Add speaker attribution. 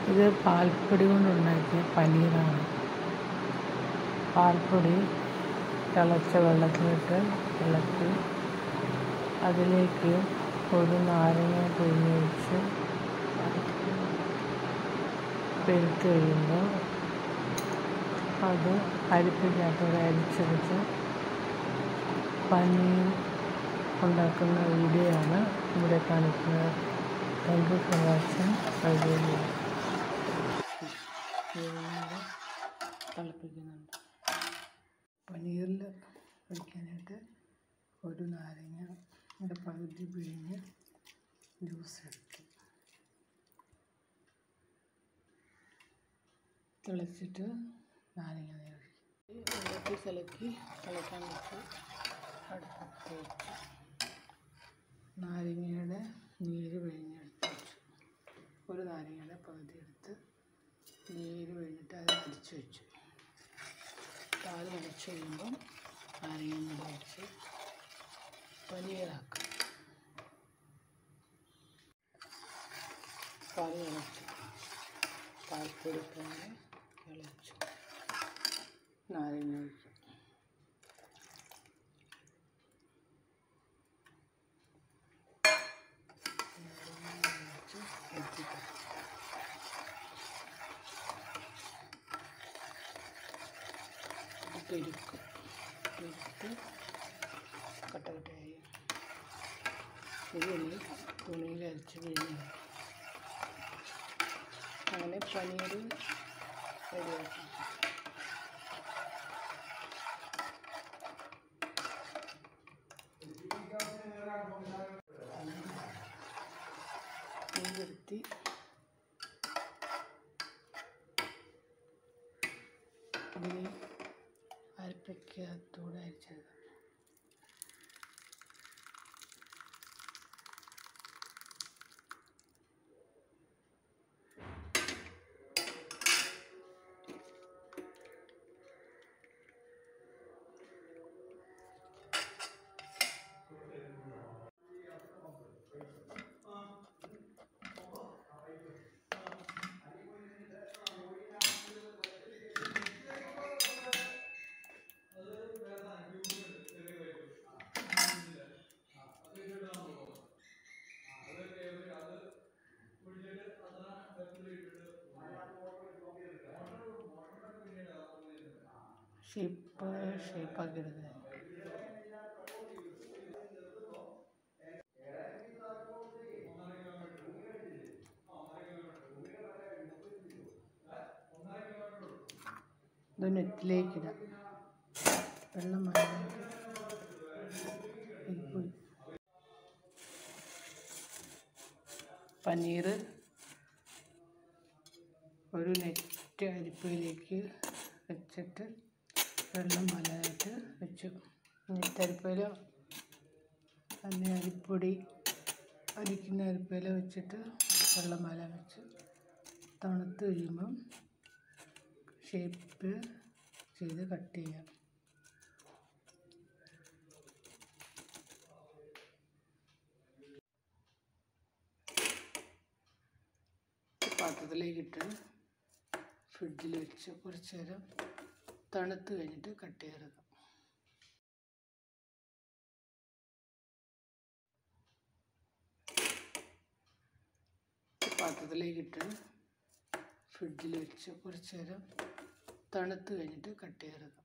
Speaker 1: ഇത് പാൽപ്പൊടി കൊണ്ടുണ്ടാക്കിയ പനീറാണ് പാൽപ്പൊടി തിളച്ച വെള്ളത്തിലിട്ട് ഇളക്കി അതിലേക്ക് ഒരു നാരങ്ങ പിഴിഞ്ഞൊഴിച്ച് പെരുത്ത് കഴിയുമ്പോൾ അത് അരിപ്പിക്കകത്തോടെ അരിച്ചെടുത്ത് പനീർ ഉണ്ടാക്കുന്ന വീഡിയോ ആണ് ഇവിടെ കാണിക്കുന്നത് thank you for watching video തിളപ്പിക്കുന്നുണ്ട് പനീറിൽ ഒഴിക്കാനായിട്ട് ഒരു നാരങ്ങ അതിൻ്റെ പകുതി പിഴിഞ്ഞ് ജ്യൂസ് എടുത്തു തിളച്ചിട്ട് നാരങ്ങ നീര് ഇളക്കി കലക്കി തിളക്കാൻ വെച്ച് അടുപ്പത്ത് വെച്ചു നാരങ്ങയുടെ നീര് പിഴിഞ്ഞെടുത്ത് വെച്ചു ഒരു നാരങ്ങയുടെ പകുതി എടുത്ത് നീര് പിഴിഞ്ഞിട്ട് അത് അരിച്ച് വെച്ചു പാൽ അരച്ച് കഴിയുമ്പം നാരങ്ങ കൂടെ വെച്ച് പനീറാക്കാം പാൽ തിളച്ചു പാൽപ്പൊടി ഇട്ടാണ് തിളച്ചു നാരങ്ങ ഒഴിച്ചു നാരങ്ങ ഒഴിച്ച് വെച്ചിട്ട് പെരുക്കും പെരുത്ത് കട്ട കട്ടയായി ഇതിൽ തുണിയിൽ അരച്ച് പിഴിഞ്ഞ് അങ്ങനെ പനീർ റെഡിയാക്കി മീൻവരുത്തി ഇതിന് അരപ്പയ്ക്കകത്തൂടെ അരിച്ചത് ഷേപ്പ് ഷേപ്പാക്കിയെടുക്കുക ഇത് നെറ്റിലേക്കിടാം വെള്ളം മാറ്റി പനീർ ഒരു നെറ്റ് അരിപ്പയിലേക്ക് വെച്ചിട്ട് വെള്ളം മലയായിട്ട് വെച്ചു നെറ്റ് അരിപ്പയിൽ തന്നെ അരിപ്പൊടി അരിക്കുന്ന അരിപ്പയിൽ വെച്ചിട്ട് വെള്ളം മല വെച്ച് തണുത്ത് കഴിയുമ്പം ഷേപ്പ് ചെയ്ത് കട്ട് ചെയ്യാം പാത്രത്തിലേക്കിട്ട് ഫ്രിഡ്ജിൽ വെച്ച് കുറച്ച് നേരം തണുത്ത് കഴിഞ്ഞിട്ട് കട്ട് ചെയ്തെടുക്കാം പാത്രത്തിലേക്കിട്ട് ഫ്രിഡ്ജിൽ വെച്ച് കുറച്ച് നേരം തണുത്ത് കഴിഞ്ഞിട്ട് കട്ട് ചെയ്തെടുക്കാം